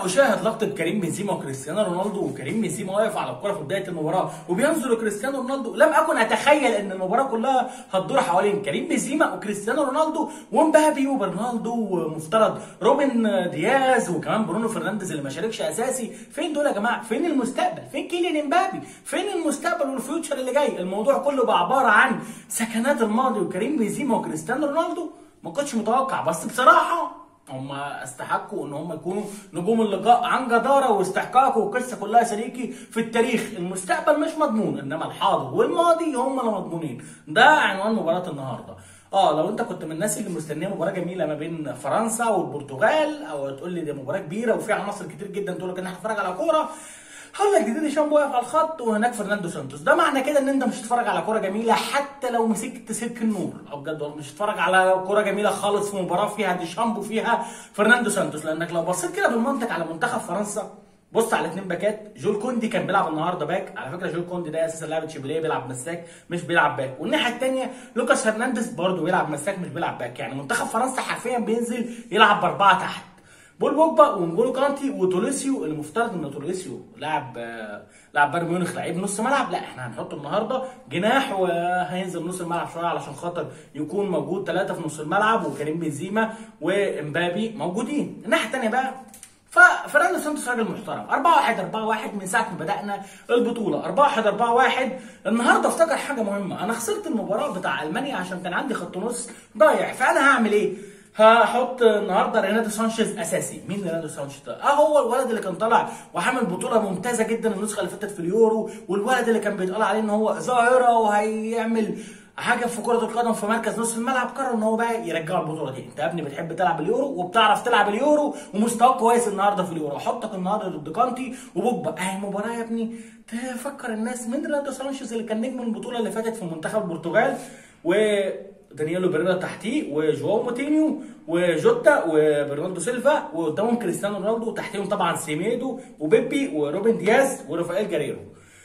اشاهد لقطه كريم بنزيما وكريستيانو رونالدو وكريم بنزيما واقف على الكره في بدايه المباراه وبينظر كريستيانو رونالدو لم اكن اتخيل ان المباراه كلها هتدور حوالين كريم بنزيما وكريستيانو رونالدو ومبابي وبرنالدو ومفترض روبن دياز وكمان برونو فرنانديز اللي ما شاركش اساسي فين دول يا جماعه فين المستقبل فين كيليان امبابي فين المستقبل والفيوتشر اللي جاي الموضوع كله بقى عباره عن سكنات الماضي وكريم بنزيما وكريستيانو رونالدو ما كنتش متوقع بس بصراحه هم استحقوا ان هم يكونوا نجوم اللقاء عن جداره واستحقاق والقصه كلها شريكي في التاريخ المستقبل مش مضمون انما الحاضر والماضي هم اللي مضمونين ده عنوان مباراه النهارده اه لو انت كنت من الناس اللي مستنيه مباراه جميله ما بين فرنسا والبرتغال او تقول لي دي مباراه كبيره وفيها عناصر كتير جدا تقول لك ان احنا هنتفرج على كوره هقول لك ديدي شامبو واقف على الخط وهناك فرناندو سانتوس ده معنى كده ان انت مش هتتفرج على كوره جميله حتى لو مسكت سلك النور او بجد والله مش هتتفرج على كوره جميله خالص في مباراه فيها دي شامبو فيها فرناندو سانتوس لانك لو بصيت كده بالمنطق على منتخب فرنسا بص على اثنين باكات جول كوندي كان بيلعب النهارده باك على فكره جول كوندي ده اساسا لاعب تشيبيليه بيلعب مساك مش بيلعب باك والناحيه الثانيه لوكاس هرنانديز برضه بيلعب مساك مش بيلعب باك يعني منتخب فرنسا حرفيا بينزل يلعب باربعه تحت بول بوجبا ونجولو كانتي وتوليسيو المفترض ان توليسيو لاعب لاعب بايرن ميونخ لعيب نص ملعب لا احنا هنحطه النهارده جناح وهينزل نص الملعب شويه علشان خاطر يكون موجود ثلاثه في نص الملعب وكريم بنزيما وامبابي موجودين الناحيه الثانيه بقى ففرناندو سانتوس راجل محترم 4 1 4 1 من ساعه ما بدانا البطوله 4 1 4 1 النهارده افتكر حاجه مهمه انا خسرت المباراه بتاع المانيا عشان كان عندي خط نص ضايع فانا هعمل ايه؟ هحط النهارده ريناتو سانشيز اساسي مين ريناتو سانشيز ده اه هو الولد اللي كان طالع وعامل بطوله ممتازه جدا النسخه اللي فاتت في اليورو والولد اللي كان بيتقال عليه ان هو ظاهره وهيعمل حاجه في كره القدم في مركز نص الملعب قرر ان هو بقى يرجع البطوله دي انت يا ابني بتحب تلعب اليورو وبتعرف تلعب اليورو ومستواك كويس النهارده في اليورو احطك النهارده ضد كانتي وبوجبا اهي مباراه يا ابني تفكر الناس مين ريناتو سانشيز اللي كان نجم البطوله اللي فاتت في منتخب البرتغال و دانييلو بيريرا تحتيه وجواو موتينيو وجوتا وبرناردو سيلفا وقدامهم كريستيانو رونالدو وتحتيهم طبعا سيميدو وبيبي وروبن دياز ورافائيل جاريرو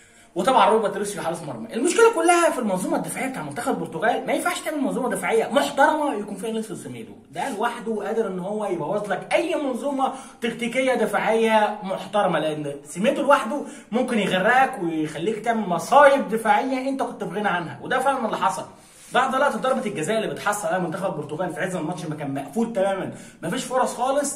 وطبعا روبرت باتريسيو حارس مرمى المشكله كلها في المنظومه الدفاعيه بتاع منتخب البرتغال ما ينفعش تعمل منظومه دفاعيه محترمه يكون فيها نيلسون سيميدو ده لوحده قادر ان هو يبوظ لك اي منظومه تكتيكيه دفاعيه محترمه لان سيميدو لوحده ممكن يغرقك ويخليك تعمل مصايب دفاعيه انت كنت في غنى عنها وده فعلا اللي حصل بعد لقطه ضربه الجزاء اللي بتحصل عليها منتخب البرتغال في عز الماتش ما كان مقفول تماما ما فيش فرص خالص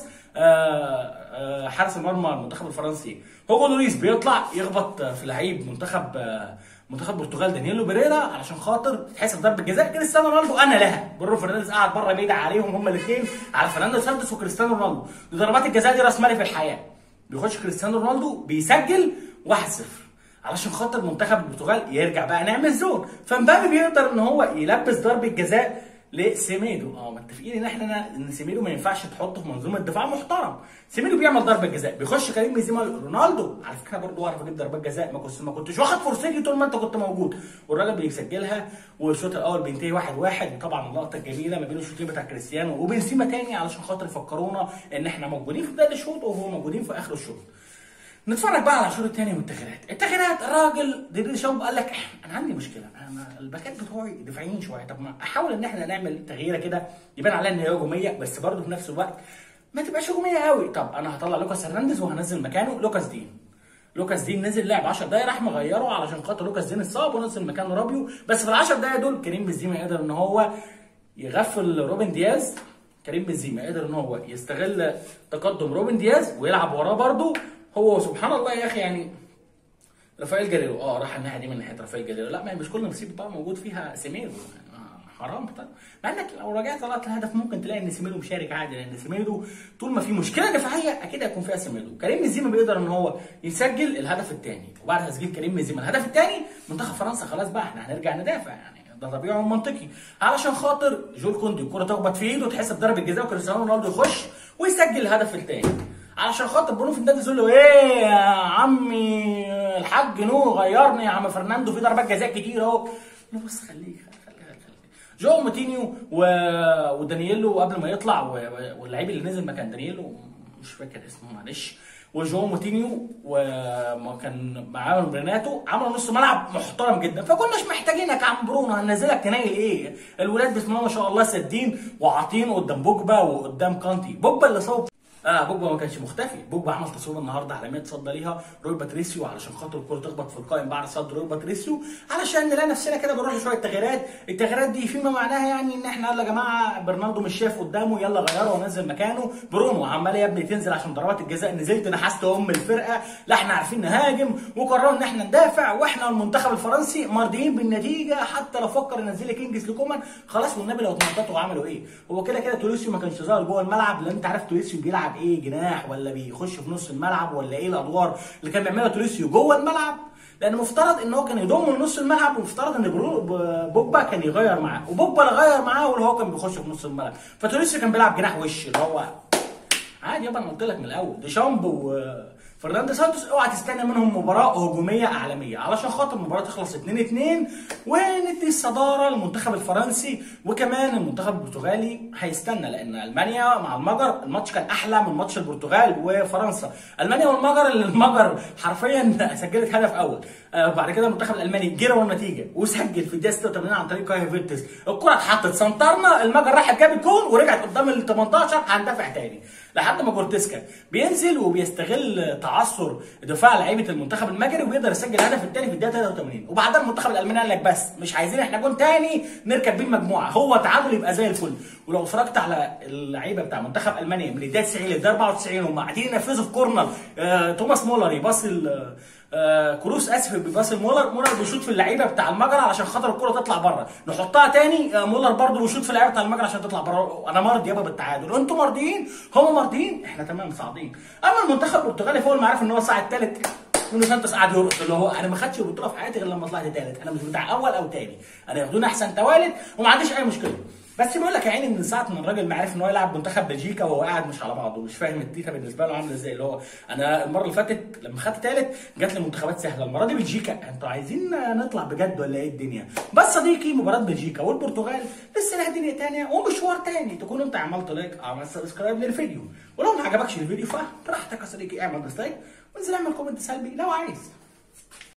آآ آآ حارس المرمى المنتخب الفرنسي هوجو لوريس بيطلع يخبط في لعيب منتخب منتخب البرتغال دانييلو بيريرا علشان خاطر تحسب ضربه جزاء كريستيانو رونالدو انا لها برونو فرنانديز قاعد بره بيدعي عليهم هما الاثنين على فرناندو سانتوس وكريستيانو رونالدو ضربات الجزاء دي راس مالي في الحياه بيخش كريستيانو رونالدو بيسجل 1-0 علشان خاطر منتخب البرتغال يرجع بقى نعمل زون فمبابي بيقدر ان هو يلبس ضربه جزاء لسيميدو اه متفقين ان احنا ان سيميدو ما ينفعش تحطه في منظومه دفاع محترم سيميدو بيعمل ضربه جزاء بيخش كريم بنزيما رونالدو على فكره برضه اعرف اجيب ضربات جزاء ما كنتش ما كنتش واخد فرصتي طول ما انت كنت موجود والراجل بيسجلها والشوط الاول بينتهي واحد واحد وطبعا اللقطه الجميله ما بين الشوطين بتاع كريستيانو وبنزيما تاني علشان خاطر يفكرونا ان احنا موجودين في بدايه الشوط وهو موجودين في اخر الشوط نتفرج بقى على الشوط الثاني والتغييرات التغييرات الراجل ديدي شامب قال لك انا عندي مشكله انا الباكات بتوعي دفاعيين شويه طب ما احاول ان احنا نعمل تغييره كده يبان عليها ان هي هجوميه بس برضه في نفس الوقت ما تبقاش هجوميه قوي طب انا هطلع لوكاس هرنانديز وهنزل مكانه لوكاس دين لوكاس دين نزل لعب 10 دقايق راح مغيره علشان خاطر لوكاس دين اتصاب ونزل مكانه رابيو بس في ال 10 دقايق دول كريم بنزيما قدر ان هو يغفل روبن دياز كريم بنزيما قدر ان هو يستغل تقدم روبن دياز ويلعب وراه برضه هو سبحان الله يا اخي يعني رافائيل جاريرو اه راح الناحيه دي من ناحيه رافائيل جاريرو لا ما مش كل نصيب طبعا موجود فيها سيميدو حرام طبعا مع انك لو رجعت طلعت الهدف ممكن تلاقي ان سيميدو مشارك عادي لان سيميدو طول ما في مشكله دفاعيه اكيد هيكون فيها سيميدو كريم بنزيما بيقدر ان هو يسجل الهدف الثاني وبعد تسجيل كريم بنزيما الهدف الثاني منتخب فرنسا خلاص بقى احنا هنرجع ندافع يعني ده طبيعي ومنطقي علشان خاطر جول كوندي الكره تخبط في ايده تحسب ضربه جزاء وكريستيانو رونالدو يخش ويسجل الهدف الثاني علشان خاطر برونو فرنانديز يقول له ايه يا عمي الحاج نو غيرني يا عم فرناندو في ضربات جزاء كتير اهو بص خليك خليك خليك جو موتينيو و... ودانييلو قبل ما يطلع و... واللعيب اللي نزل مكان دانييلو مش فاكر اسمه معلش وجو موتينيو وكان معاهم ريناتو عملوا نص ملعب محترم جدا فكناش محتاجينك يا عم برونو هننزلك تنيل ايه الولاد بسم الله ما شاء الله سادين وعاطين قدام بوجبا وقدام كانتي بوجبا اللي صوب اه بوجبا ما كانش مختفي بوجبا عمل تصوير النهارده على 100 صد ليها روي باتريسيو علشان خاطر الكره تخبط في القائم بعد صد روي باتريسيو علشان نلاقي نفسنا كده بنروح لشويه تغييرات التغييرات دي فيما معناها يعني ان احنا يلا يا جماعه برناردو مش شايف قدامه يلا غيره ونزل مكانه برونو عمال يا ابني تنزل عشان ضربات الجزاء نزلت نحست ام الفرقه لا احنا عارفين نهاجم وقررنا ان احنا ندافع واحنا المنتخب الفرنسي مرضيين بالنتيجه حتى لو فكر ينزل لك انجز لكومان خلاص والنبي لو اتنططوا وعملوا ايه هو كده كده توليسيو ما كانش ظاهر جوه الملعب لان انت عارف توليسيو بيلعب ايه جناح ولا بيخش في نص الملعب ولا ايه الادوار اللي كان بيعملها توليسيو جوه الملعب لان مفترض ان هو كان يضم لنص الملعب ومفترض ان برو ب- بوجبا كان يغير معاه وبوجبا اللي غير معاه واللي هو كان بيخش في نص الملعب فتوليسيو كان بيلعب جناح وش اللي هو عادي يابا انا قلت لك من الاول ديشامب وفرناندو سانتوس اوعى تستنى منهم مباراه هجوميه اعلاميه علشان خاطر المباراه تخلص 2 2 وندي الصداره للمنتخب الفرنسي وكمان المنتخب البرتغالي هيستنى لان المانيا مع المجر الماتش كان احلى من ماتش البرتغال وفرنسا المانيا والمجر اللي المجر حرفيا سجلت هدف اول آه بعد كده المنتخب الالماني جرى النتيجه وسجل في الدقيقه 86 عن طريق كاي فيرتس الكره اتحطت سنترنا المجر راحت جابت جول ورجعت قدام ال 18 هندافع تاني لحد ما جورتيسكا بينزل وبيستغل تعثر دفاع لعيبه المنتخب المجري وبيقدر يسجل الهدف الثاني في الدقيقه 83 وبعدها المنتخب الالماني قال لك بس مش عايزين احنا جون تاني نركب بيه المجموعه هو تعادل يبقى زي الفل ولو اتفرجت على اللعيبه بتاع منتخب المانيا من الدقيقه 90 للدقيقه 94 هم قاعدين ينفذوا في كورنر آه توماس مولر يباصي ال- آه كروس اسف بيباصي مولر مولر بيشوط في اللعيبه بتاع المجر علشان خاطر الكره تطلع بره نحطها تاني آه مولر برضه بيشوط في اللعيبه بتاع المجر عشان تطلع بره انا مرضي يابا بالتعادل انتوا مرضيين هم مرضيين احنا تمام صاعدين اما المنتخب البرتغالي فهو اللي عارف ان هو صاعد ثالث نونو سانتوس قاعد يرقص اللي هو انا ما خدتش البطوله في حياتي غير لما طلعت ثالث انا مش بتاع اول او ثاني انا ياخدوني احسن توالد وما عنديش اي مشكله بس بيقول لك يا عيني من ساعه ما الراجل ما عرف ان هو يلعب منتخب بلجيكا وهو قاعد مش على بعضه مش فاهم التيتا بالنسبه له عامله ازاي اللي هو انا المره اللي فاتت لما خدت ثالث جات لي منتخبات سهله المره دي بلجيكا انتوا عايزين نطلع بجد ولا ايه الدنيا بس صديقي مباراه بلجيكا والبرتغال لسه لها دنيا ثانيه ومشوار ثاني تكون انت عملت لايك او عملت سبسكرايب للفيديو ولو ما عجبكش الفيديو فبراحتك يا صديقي اعمل ديسلايك وانزل اعمل كومنت سلبي لو عايز